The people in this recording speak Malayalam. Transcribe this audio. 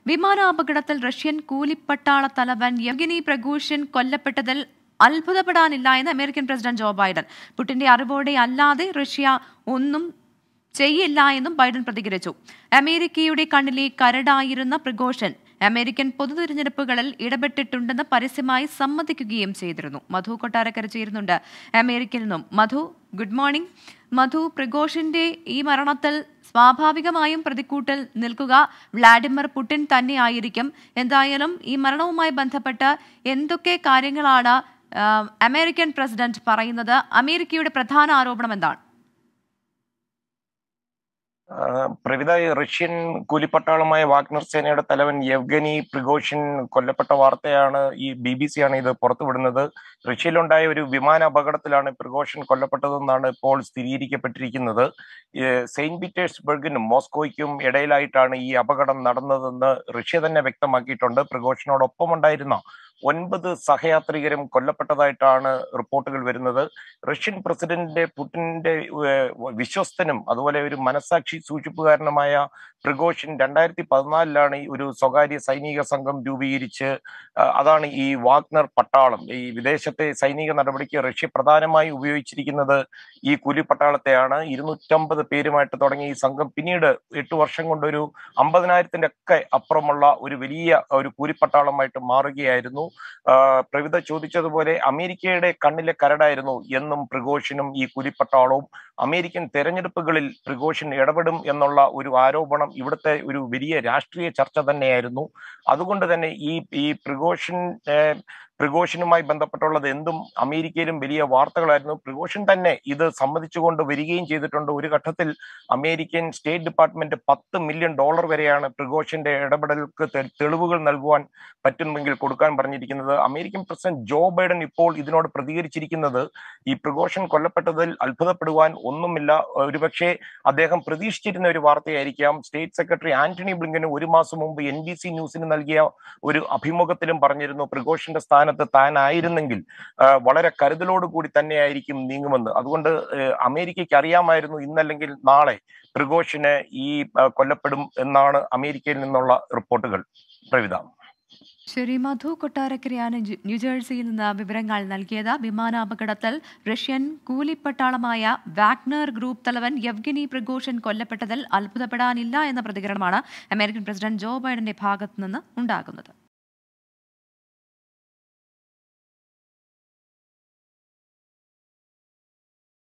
വിമാനാപകടത്തിൽ റഷ്യൻ കൂലിപ്പട്ടാള തലവൻ യവ്ഗനി പ്രഗൂഷിൻ കൊല്ലപ്പെട്ടതിൽ അത്ഭുതപ്പെടാനില്ല എന്ന് അമേരിക്കൻ പ്രസിഡന്റ് ജോ ബൈഡൻ പുടിന്റെ അറിവോടെ അല്ലാതെ റഷ്യ ഒന്നും ചെയ്യില്ല എന്നും ബൈഡൻ പ്രതികരിച്ചു അമേരിക്കയുടെ കണ്ണിലെ കരടായിരുന്ന പ്രഘോഷൻ അമേരിക്കൻ പൊതു തിരഞ്ഞെടുപ്പുകളിൽ ഇടപെട്ടിട്ടുണ്ടെന്ന് പരസ്യമായി സമ്മതിക്കുകയും ചെയ്തിരുന്നു മധു കൊട്ടാരക്കര ചേരുന്നുണ്ട് അമേരിക്കയിൽ നിന്നും മധു ഗുഡ് മോർണിംഗ് മധു പ്രഘോഷിന്റെ ഈ മരണത്തിൽ സ്വാഭാവികമായും പ്രതിക്കൂട്ടിൽ നിൽക്കുക വ്ളാഡിമിർ പുടിൻ തന്നെയായിരിക്കും എന്തായാലും ഈ മരണവുമായി ബന്ധപ്പെട്ട് എന്തൊക്കെ കാര്യങ്ങളാണ് ആ, അമേരിക്കൻ പ്രസിഡന്റ് പറയുന്നത് അമേരിക്കയുടെ പ്രധാന ആരോപണം എന്താണ് ആ, പ്രവിത ഈ റഷ്യൻ കൂലിപ്പട്ടാളമായ വാഗ്നർ സേനയുടെ തലവൻ യെവ്ഗനി പ്രിഗോഷിൻ കൊല്ലപ്പെട്ട വാർത്തയാണ് ഈ ബി ബി സി ആണ് ഇത് പുറത്തുവിടുന്നത് റഷ്യയിലുണ്ടായ ഒരു വിമാന അപകടത്തിലാണ് പ്രിഗോഷൻ കൊല്ലപ്പെട്ടതെന്നാണ് ഇപ്പോൾ സ്ഥിരീകരിക്കപ്പെട്ടിരിക്കുന്നത് ഈ സെയിന്റ് പീറ്റേഴ്സ്ബർഗിനും മോസ്കോയ്ക്കും ഇടയിലായിട്ടാണ് ഈ അപകടം നടന്നതെന്ന് റഷ്യ തന്നെ വ്യക്തമാക്കിയിട്ടുണ്ട് പ്രിഗോഷനോടൊപ്പം ഉണ്ടായിരുന്ന ഒൻപത് സഹയാത്രികരും കൊല്ലപ്പെട്ടതായിട്ടാണ് റിപ്പോർട്ടുകൾ വരുന്നത് റഷ്യൻ പ്രസിഡന്റിന്റെ പുടിന്റെ ഏഹ്, വിശ്വസ്തനും അതുപോലെ ഒരു മനസാക്ഷി സൂക്ഷിപ്പുകാരനുമായ പ്രിഗോഷിൻ രണ്ടായിരത്തി പതിനാലിലാണ് ഈ ഒരു സ്വകാര്യ സൈനിക സംഘം രൂപീകരിച്ച് ആ, അതാണ് ഈ വാഗ്നർ പട്ടാളം ഈ വിദേശത്തെ സൈനിക നടപടിക്ക് റഷ്യ പ്രധാനമായി ഉപയോഗിച്ചിരിക്കുന്നത് ഈ കൂലിപ്പട്ടാളത്തെയാണ് ഇരുന്നൂറ്റമ്പത് പേരുമായിട്ട് തുടങ്ങിയ ഈ സംഘം പിന്നീട് എട്ട് വർഷം കൊണ്ട് ഒരു അമ്പതിനായിരത്തിന്റെ ഒക്കെ അപ്പുറമുള്ള ഒരു വലിയ ഒരു കൂലിപ്പട്ടാളമായിട്ട് മാറുകയായിരുന്നു ആ, പ്രവിത ചോദിച്ചതുപോലെ അമേരിക്കയുടെ കണ്ണിലെ കരടായിരുന്നു എന്നും പ്രിഗോഷിനും ഈ കൂലിപ്പട്ടാളവും അമേരിക്കൻ തെരഞ്ഞെടുപ്പുകളിൽ പ്രിഗോഷൻ ഇടപെടും എന്നുള്ള ഒരു ആരോപണം ഇവിടുത്തെ ഒരു വലിയ രാഷ്ട്രീയ ചർച്ച തന്നെയായിരുന്നു അതുകൊണ്ട് തന്നെ ഈ ഈ പ്രിഗോഷൻ ഏഹ്, പ്രിഗോഷനുമായി ബന്ധപ്പെട്ടുള്ളത് എന്തും അമേരിക്കയിലും വലിയ വാർത്തകളായിരുന്നു പ്രിഗോഷൻ തന്നെ ഇത് സമ്മതിച്ചുകൊണ്ട് വരികയും ചെയ്തിട്ടുണ്ട് ഒരു ഘട്ടത്തിൽ അമേരിക്കൻ സ്റ്റേറ്റ് ഡിപ്പാർട്ട്മെന്റ് പത്ത് മില്യൺ ഡോളർ വരെയാണ് പ്രിഗോഷന്റെ ഇടപെടലുകൾക്ക് തെ- തെളിവുകൾ നൽകുവാൻ പറ്റുമെങ്കിൽ കൊടുക്കാൻ പറഞ്ഞിരിക്കുന്നത് അമേരിക്കൻ പ്രസിഡന്റ് ജോ ബൈഡൻ ഇപ്പോൾ ഇതിനോട് പ്രതികരിച്ചിരിക്കുന്നത് ഈ പ്രിഗോഷൻ കൊല്ലപ്പെട്ടതിൽ അത്ഭുതപ്പെടുവാൻ ഒന്നുമില്ല ഒരുപക്ഷെ അദ്ദേഹം പ്രതീക്ഷിച്ചിരുന്ന ഒരു വാർത്തയായിരിക്കാം സ്റ്റേറ്റ് സെക്രട്ടറി ആന്റണി ബ്ലിങ്കന് ഒരു മാസം മുമ്പ് എൻ ബി സി ന്യൂസിന് നൽകിയ ഒരു അഭിമുഖത്തിലും പറഞ്ഞിരുന്നു പ്രിഗോഷന്റെ സ്ഥാനത്ത് താനായിരുന്നെങ്കിൽ ആ, വളരെ കരുതലോട് കൂടി തന്നെയായിരിക്കും നീങ്ങുമെന്ന് അതുകൊണ്ട് ഏഹ്, അമേരിക്കയ്ക്ക് അറിയാമായിരുന്നു ഇന്നല്ലെങ്കിൽ നാളെ പ്രിഗോഷിന് ഈ ആ, കൊല്ലപ്പെടും എന്നാണ് അമേരിക്കയിൽ നിന്നുള്ള റിപ്പോർട്ടുകൾ പ്രവിധ ശരി മധു കൊട്ടാരക്കരയാണ് ജു- ന്യൂജേഴ്സിയിൽ നിന്ന് വിവരങ്ങൾ നൽകിയത് വിമാനാപകടത്തിൽ റഷ്യൻ കൂലിപ്പട്ടാളമായ വാഗ്നർ ഗ്രൂപ്പ് തലവൻ യവ്ഗനി പ്രഗോഷൻ കൊല്ലപ്പെട്ടതിൽ അത്ഭുതപ്പെടാനില്ല എന്ന പ്രതികരണമാണ് അമേരിക്കൻ പ്രസിഡന്റ് ജോ ബൈഡന്റെ ഭാഗത്തുനിന്ന് ഉണ്ടാകുന്നത്